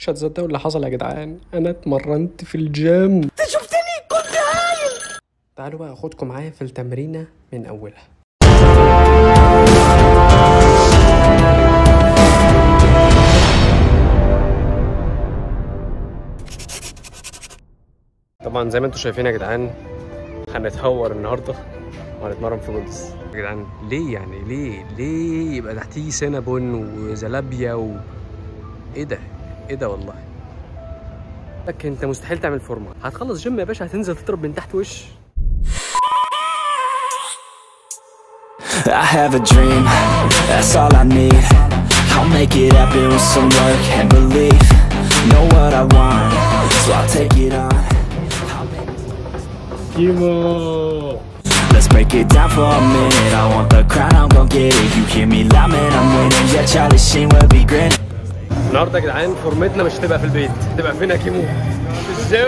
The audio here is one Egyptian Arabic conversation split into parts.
مش هتصدقوا اللي حصل يا جدعان انا اتمرنت في الجيم انت شفتني كنت هايل تعالوا بقى اخدكم معايا في التمرينه من اولها طبعا زي ما انتم شايفين يا جدعان هنتهور النهارده وهنتمرن في جولدز يا جدعان ليه يعني ليه ليه يبقى تحتيه سينابون وزلابيا و ايه ده ايه ده والله لك انت مستحيل تعمل فورمه هتخلص جيم يا باشا هتنزل تضرب من تحت وش I have a dream, that's all I need I'll make it happen with some work and belief Know what I want, so I'll take it on I'll make- كيمو Let's break it down for a minute I want the crown, I'm gon' get it You hear me loud, man, I'm winning Yeah, Charlie Sheen will be grinning النهارده يا جدعان فورمتنا مش هتبقى في البيت هتبقى فين يا كيمو في الجيم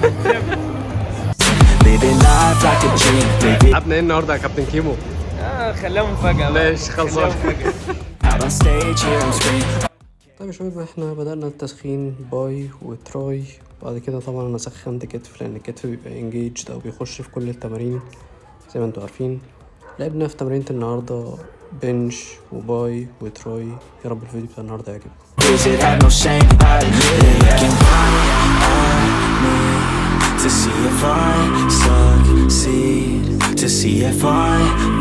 Living life like a dream Live it لعبنا ايه النهارده يا كابتن كيمو خليها مفاجأة بقى. ماشي خلصان out on stage, hear 'em scream طيب يا شباب احنا بدأنا التسخين باي وتراي بعد كده طبعا انا سخنت كتف لان الكتف بيبقى انجيجد او بيخش في كل التمارين زي ما انتوا عارفين لعبنا في تمرينة النهاردة بنش وباي وتراي يا رب الفيديو بتاع النهاردة يعجبكم Is it had no shame? I admit it Looking at me To see if I succeed To see if I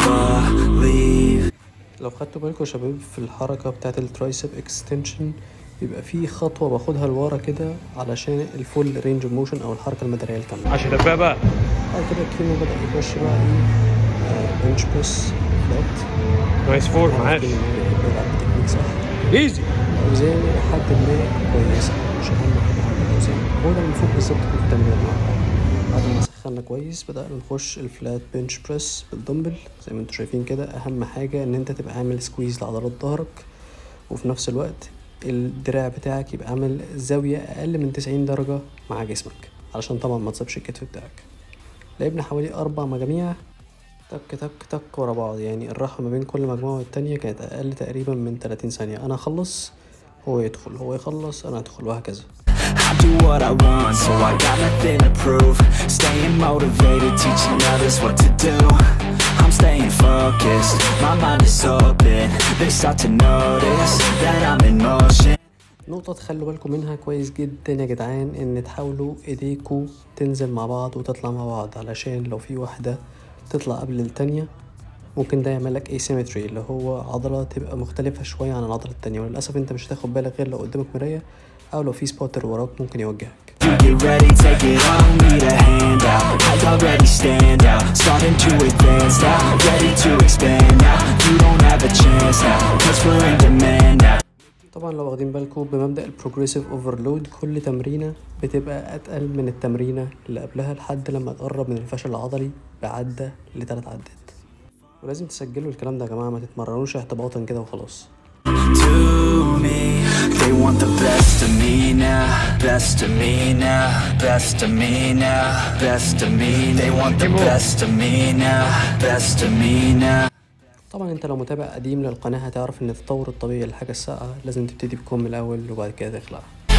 believe لو خدتوا بالكم يا شباب في الحركة بتاعت الترايسب اكستنشن بيبقى في خطوة باخدها لورا كده علشان الفول رينج اوف موشن او الحركة المدارية الكاملة عشان تبقى بقى بعد كده كيمو بدأ يخش بقى ايه بنش بريس فلات نايس فور معاش بيلعب تكنيك صح ايزي اوزان لحد ما كويسه مش اهم حاجه عند الاوزان هو ده المفروض بالظبط في التمرين بعد ما سخنا كويس بدأنا نخش الفلات بنش بريس بالدمبل زي ما انتوا شايفين كده اهم حاجه ان انت تبقى عامل سكويز لعضلات ظهرك وفي نفس الوقت الدراع بتاعك يبقى عامل زاويه اقل من 90 درجه مع جسمك علشان طبعا ما تصيبش الكتف بتاعك لعبنا حوالي اربع مجاميع تك تك تك ورا بعض يعني الراحة ما بين كل مجموعة والتانية كانت أقل تقريبا من 30 ثانية أنا أخلص هو يدخل هو يخلص أنا أدخل وهكذا I do what I want, so I got nothing to prove Staying motivated, teaching others what to do I'm staying focused, my mind is open They start to notice that I'm in motion نقطة تخلوا بالكم منها كويس جدا يا جدعان إن تحاولوا إيديكوا تنزل مع بعض وتطلع مع بعض علشان لو في واحدة تطلع قبل التانية ممكن ده يعملك asymmetry اللي هو عضلة تبقى مختلفة شوية عن العضلة التانية وللأسف أنت مش هتاخد بالك غير لو قدامك مراية أو لو في سبوتر وراك ممكن يوجهك You get ready, take it on, need a handout I already stand out, starting to advance now Ready to expand now, you don't have a chance now Cause we're in demand now طبعا لو واخدين بالكم بمبدأ البروجريسيف اوفرلود كل تمرينة بتبقى أتقل من التمرينة اللي قبلها لحد لما تقرب من الفشل العضلي بعدة لتلات عدات ولازم تسجلوا الكلام ده يا جماعة ما تتمرنوش احتباطا كده وخلاص to me They want the best of me now Best of me now Best of me now Best of me They want the best of me now Best of me now طبعا انت لو متابع قديم للقناة هتعرف ان التطور الطبيعي للحاجة الساقعة لازم تبتدي بكم من الأول وبعد كده تخلع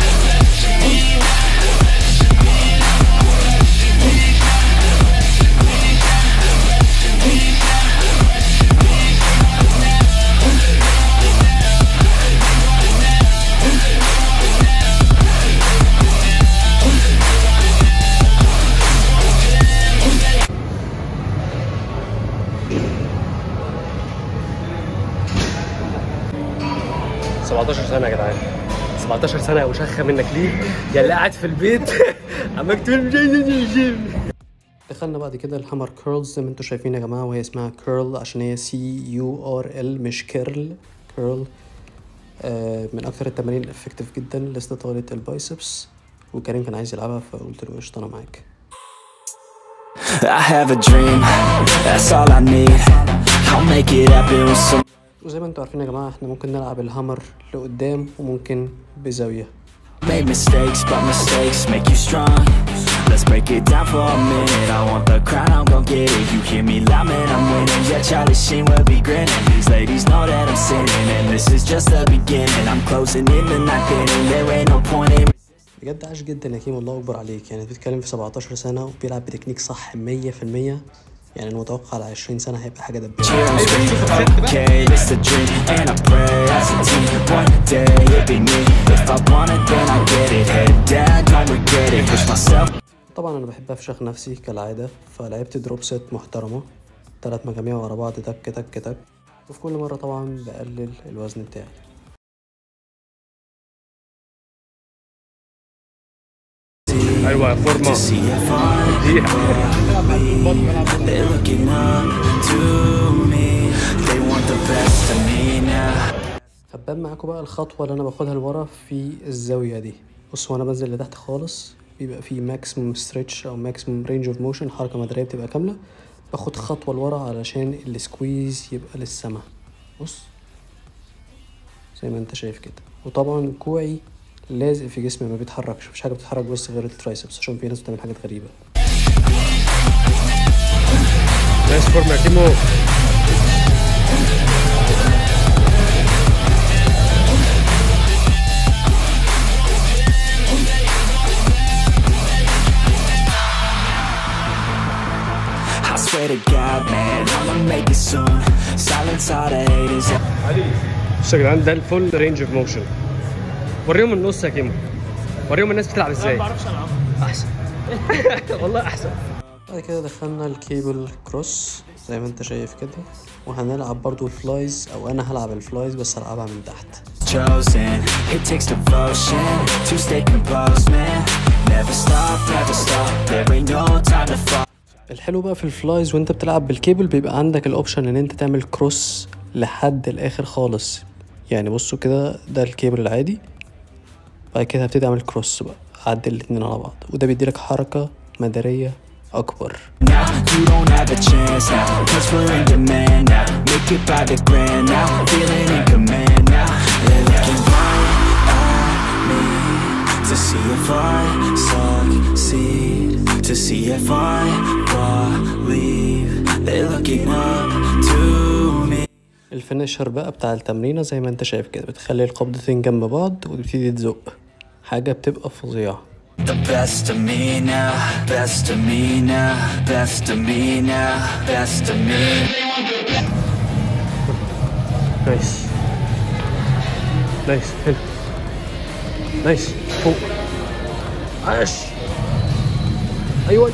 سبعتاشر سنة يا جدعان 17 سنة وشخة منك ليه؟ يا اللي قاعد في البيت عمال تقول مش عايز انزل الجيم دخلنا بعد كده الهامر كيرلز زي ما انتوا شايفين يا جماعة وهي اسمها كيرل عشان هي سي يو ار ال مش كيرل كيرل آه من أكتر التمارين الافكتيف جدا لاستطالة البايسبس وكريم كان عايز يلعبها فقلت له قشطة أنا معاك I have a dream That's all I need I'll make it happen with some وزي ما انتوا عارفين يا جماعة احنا ممكن نلعب الهامر لقدام وممكن بزاوية Made mistakes, but mistakes make you strong Let's break it down for a minute I want the crown, I'm gon' get it You hear me loud, man, I'm winning Yeah, Charlie Sheen will be grinning These ladies know that I'm sinning And this is just the beginning I'm closing in the night inning There ain't no point in بجد عاش جدا يا كيمو الله اكبر عليك يعني بتتكلم في 17 سنه وبيلعب بتكنيك صح 100% يعني انا متوقع على 20 سنه هيبقى حاجه دبابه cheer and scream Okay, it's the dream And I pray as a team One day it'll be me If I want it then I get it Head down, don't regret it Push myself طبعا انا بحب افشخ نفسي كالعاده فلعبت دروب سيت محترمه تلات مجاميع ورا بعض تك تك تك وفي كل مره طبعا بقلل الوزن بتاعي ايوه فورمه to see if I دي They're looking up to me They want the best of me now هبان معاكم بقى الخطوه اللي انا باخدها لورا في الزاويه دي بصوا وانا بنزل لتحت خالص بيبقى في ماكسيموم ستريتش او ماكسيموم رينج اوف موشن حركه مداريه بتبقى كامله باخد خطوه لورا علشان السكويز يبقى للسما بص زي ما انت شايف كده وطبعا كوعي لازق في جسمي ما بيتحركش مفيش حاجه بتتحرك بس غير الترايسبس عشان في ناس بتعمل حاجات غريبه نايس فورمه يا كيمو I swear to God, man, I'ma make it soon Silence all the haters بص يا جدعان ده الفول رينج اوف موشن وريهم النص يا كيمو وريهم الناس بتلعب ازاي انا ما بعرفش العب احسن والله احسن بعد كده دخلنا الكيبل كروس زي ما انت شايف كده وهنلعب برضو الفلايز او انا هلعب الفلايز بس هلعبها من تحت chosen It takes devotion to stay composed, man Never stop, never stop There ain't no time to fall الحلو بقى في الفلايز وانت بتلعب بالكيبل بيبقى عندك الاوبشن ان انت تعمل كروس لحد الاخر خالص يعني بصوا كده ده الكيبل العادي بعد كده هبتدي اعمل كروس بقى اعدل الاتنين على بعض وده بيديلك حركة مدارية اكبر Now you don't have a chance now Cause we're in demand now Make it by the grand now Feeling in command now They're looking right at me To see if I succeed To see if I believe They're looking up to me الفينيشر بقى بتاع التمرينة زي ما انت شايف كده بتخلي القبضتين جنب بعض وتبتدي تزق حاجة بتبقى فظيعة The best of me now, best of me now, best of me now, best of me. نايس نايس حلو نايس فوق عاش ايوه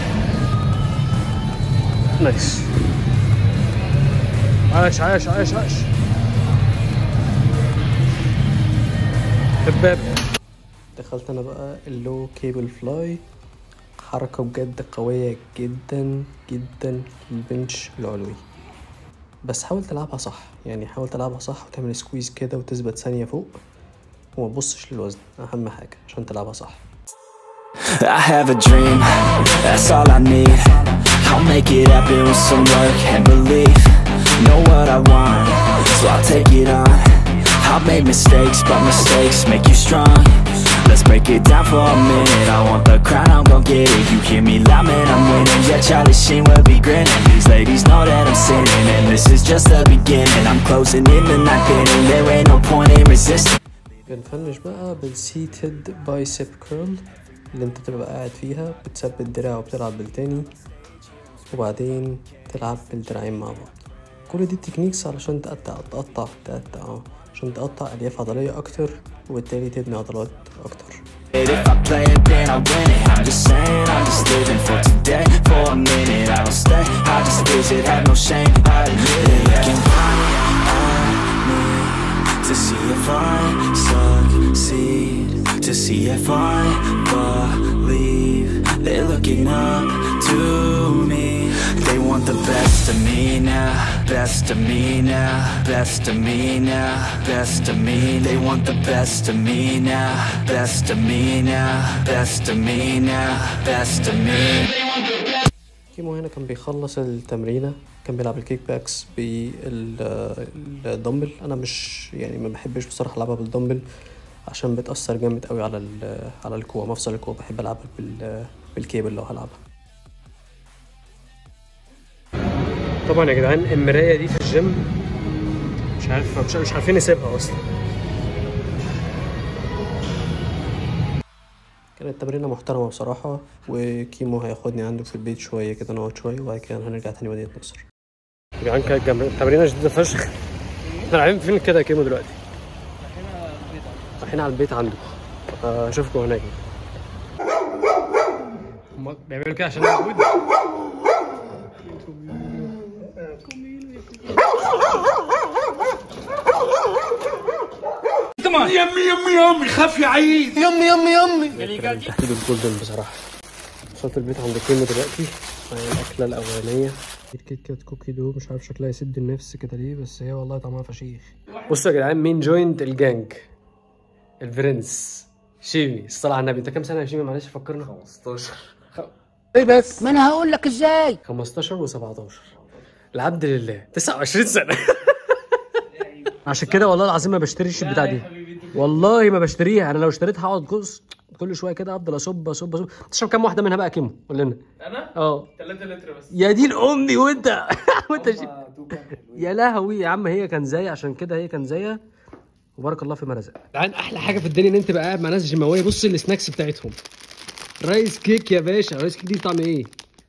نايس عاش عاش عاش عاش دباب دخلت انا بقى اللو كيبل فلاي حركة بجد قوية جدا جدا البنش العلوي بس حاول تلعبها صح يعني حاول تلعبها صح وتعمل سكويز كده وتثبت ثانية فوق وما تبصش للوزن أهم حاجة عشان تلعبها صح I have a dream, that's all I need. I'll make it happen with some work and belief. Know what I want, so I'll take it on. I've made mistakes, but mistakes make you strong. Let's break it down for a minute. I want the crown, I'm gon' get it. You hear me loud, man, I'm winning. Yeah, Charlie Sheen will be grinning. These ladies know that I'm sinning, and this is just the beginning. I'm closing in the ninth inning. There ain't no point in resisting. بنفنش بقى بالسيتد بايسب كيرل اللي انت تبقى قاعد فيها بتثبت دراع وبتلعب بالتاني وبعدين تلعب بالدراعين مع بعض كل دي تكنيكس علشان تقطع تقطع تقطع اه عشان تقطع الياف عضلية اكتر وبالتالي تبني عضلات اكتر If I play it, then I win it. I'm just saying, I'm just living for today. For a minute, I don't stay. I just visit, have no shame. I admit it. Looking right at me to see if I succeed. To see if I believe. They're looking up to me. They want the best of me now, best of me now, best of me now, best of me. They want the best of me now, best of me now, best of me now, best of me. كيمو هنا كان بيخلص التمرينة كان بيلعب الكيك باكس بالدمبل انا مش يعني ما بحبش بصراحة العبها بالدمبل عشان بتأثر جامد قوي على ال- على الكوع مفصل الكوع بحب العبها بال بالكيبل لو هلعبها طبعا يا جدعان المرايه دي في الجيم مش عارف مش, مش عارفين نسيبها اصلا كانت تمرينة محترمة بصراحة وكيمو هياخدني عنده في البيت شوية كده نقعد شوية وبعد كده هنرجع تاني مدينة نصر يا جدعان كانت جم- تمرينه شديده فشخ احنا رايحين فين كده يا كيمو دلوقتي؟ رايحين على البيت عنده آه، اشوفكم هناك هم بيعملوا كده عشان موجود تحديد الجولدن بصراحه وصلت البيت عند كيمو دلوقتي معايا الاكله الاولانيه الكيت كات كوكي دو مش عارف شكلها يسد النفس كده ليه بس هي والله طعمها فشيخ بصوا يا جدعان مين جوينت الجانج البرنس شيمي الصلاة على النبي انت كام سنة يا شيمي معلش فكرنا 15 ما انا هقول لك ازاي 15 و17 العبد لله 29 سنة عشان كده والله العظيم ما بشتريش البتاع دي والله ما بشتريها انا لو اشتريتها هقعد جزء كل شويه كده افضل اصب اصب اصب تشرب كام واحده منها بقى كيمو قول لنا انا اه 3 لتر بس يا دين امي وانت وانت شي... يا لهوي يا عم هي كان زي عشان كده هي كان زيها وبارك الله فيما رزق العين احلى حاجه في الدنيا ان انت تبقى قاعد مع ناس جيماويه بص السناكس بتاعتهم رايس كيك يا باشا رايس كيك دي طعم ايه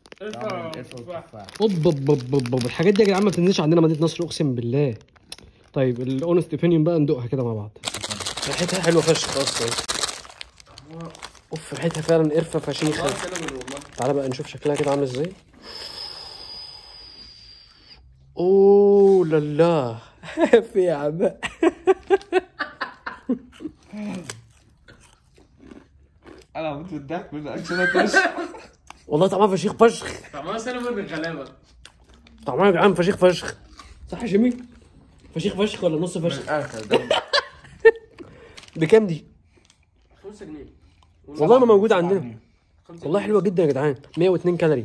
اوب اوب اوب اوب أوب. الحاجات دي يا جدعان ما بتنزلش عندنا مدينه نصر اقسم بالله طيب الاونست اوبينيون بقى ندوقها كده مع بعض ريحتها حلوه فشخ اصلا اوف ريحتها فعلا قرفه فشيخه تعالى بقى نشوف شكلها كده عامل ازاي اوه لا لا في يا عم انا هموت من الضحك من الاكشن اتوش والله طعمها فشيخ فشخ طعمها سينابون بالغلابه طعمها يا جدعان فشيخ فشخ صح يا شيمي فشيخ فشخ ولا نص فشخ بكام دي 5 جنيه والله ما موجود عندنا والله حلوه جدا يا جدعان 102 كالوري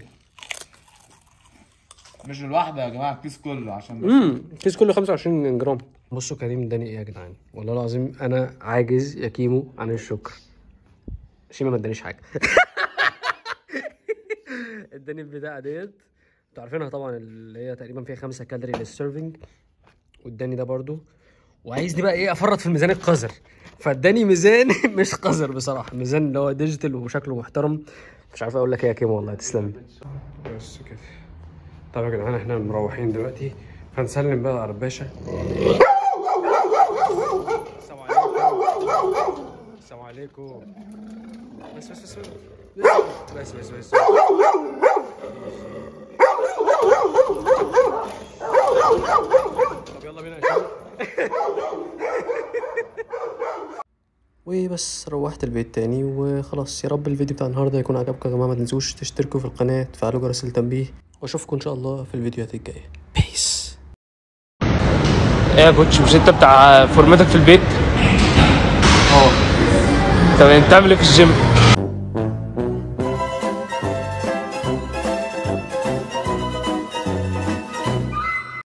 مش الواحده يا جماعه الكيس كله عشان بس امم الكيس كله 25 جرام بصوا كريم اداني ايه يا جدعان والله العظيم انا عاجز يا كيمو عن الشكر شيما ما ادانيش حاجه اداني البتاعه ديت انتوا عارفينها طبعا اللي هي تقريبا فيها 5 كالوري للسيرفنج واداني ده برضو وعايزني بقى ايه افرط في الميزان القذر فاداني ميزان مش قذر بصراحه ميزان اللي هو ديجيتال وشكله محترم مش عارف اقول لك ايه يا كيمو والله تسلم بس كده طب يا جدعان احنا مروحين دلوقتي هنسلم بقى على الباشا السلام عليكم السلام عليكم بس بس بس بس بس بس, بس. طب يلا بينا يا شباب وبس روحت البيت تاني وخلاص يا رب الفيديو بتاع النهارده يكون عجبكم يا جماعه ما تنسوش تشتركوا في القناه تفعلوا جرس التنبيه واشوفكم ان شاء الله في الفيديوهات الجايه بيس ايه يا كوتش مش انت بتاع فورمتك في البيت؟ اه طب انت بتعمل ايه في الجيم؟